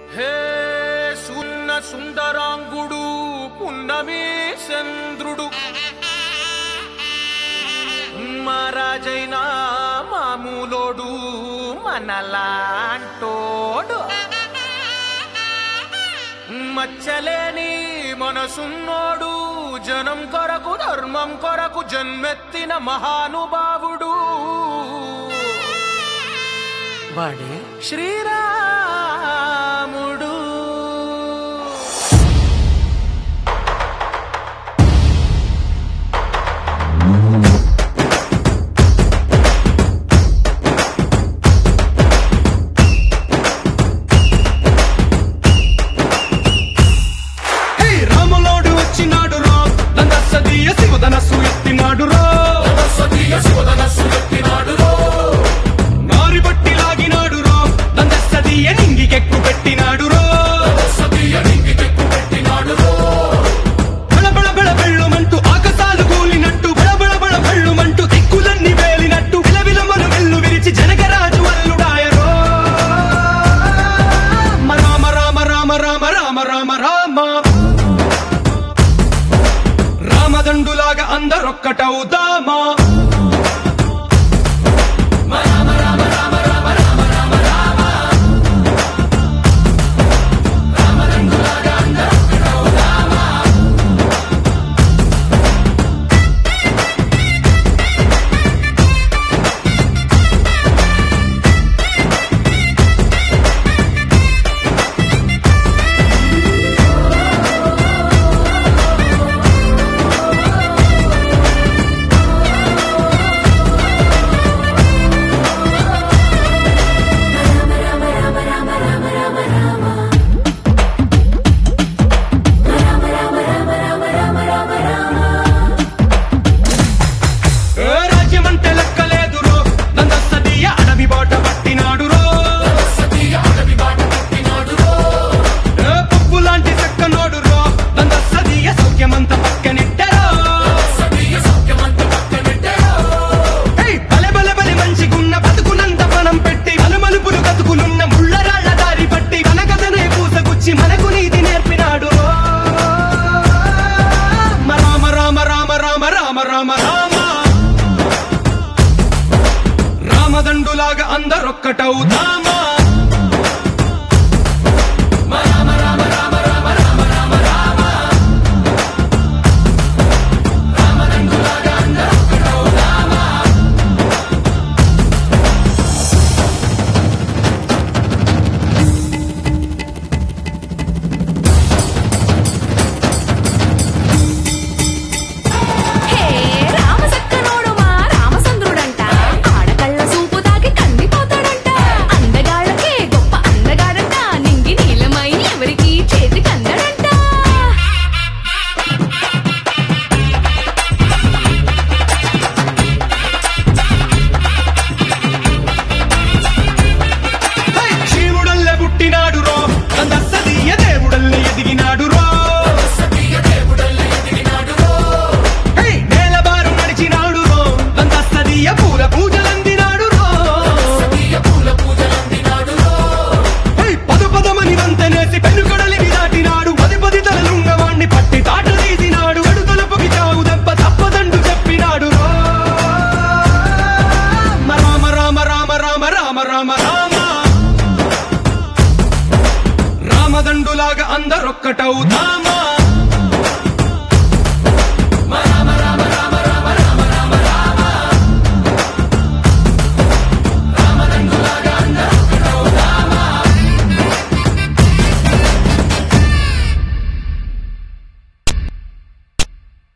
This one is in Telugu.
హే సున్న సుందరాంగుడు పున్నమి చంద్రుడు మహారాజైన మామూలోడు మనలాంటోడు మచ్చలేని మనసున్నోడు జనం కొరకు ధర్మం కొరకు జన్మెత్తిన మహానుభావుడు వాడే శ్రీరాముడు హే రాములోడు వచ్చినాడు రా నందసదీయ శివధనస్సు ఎత్తినాడు రా నారి బట్టి లాగినాడు రా నందసదీయ నింగికెక్కు పెట్టినాడు రా బళబళ బళ బెళ్ళుమంటూ ఆకాశాలు కూలినట్టు బళబళ బళ బెళ్ళుమంటూ దిక్కులన్నీ వేలినట్టు విలవిలమలు వెల్లు విరిచి జనగరాజు అల్లుడాయరో రామ రామ రామ రామ రామ రామ రామ రామదండులాగా అందరొక్కటవుదామా ఏ రాజ్యమంటే లెక్కలేదు రో నందసదీయ అడవి బాట పట్టినాడు రో ఏ పప్పు లాంటి చక్కనోడు రో నందసదీయ సౌఖ్యమంత పక్కనెట్టరో ఏయ్, బలె బలె బలె మంచిగున్న బతుకునంత పణం పెట్టి మలుమలుపులు కతుకులున్న ముళ్ళరాళ్ళ దారి పట్టి మన కథనే పూసగుచ్చి మనకు నీతి నేర్పినాడు రో. రామ రామ రామ రామ రామ రామ రామ రామదండులాగా అందరొక్కటవుదామా హే రామసక్కనోడు మా రామచంద్రుడంట ఆడకళ్ళ సూపు తాకి కందిపోతాడంట అందగాళ్ళకే గొప్ప అందగాడంట నింగి నీలమై ఎవరికి చేతి కందడంట హై, శివుడల్లే పుట్టినాడు రో నందసదీయ దేవుడల్లే ఎదిగినాడు రో హై, నేలబారు నడిచినాడు రో నందసదీయ పూల పూజలందినాడు రో హై, పదు పదమని వంతనేసి పెనుకడలిని దాటినాడు పది పది తలలున్నవాణ్ణి పట్టి తాట తీసినాడు అడు తలుపుకి చావు దెబ్బ తప్పదండు చెప్పినాడు రో రామ రామ రామ రామ రామ రామ రామ రామదండులాగా అందరొక్కటవుదామా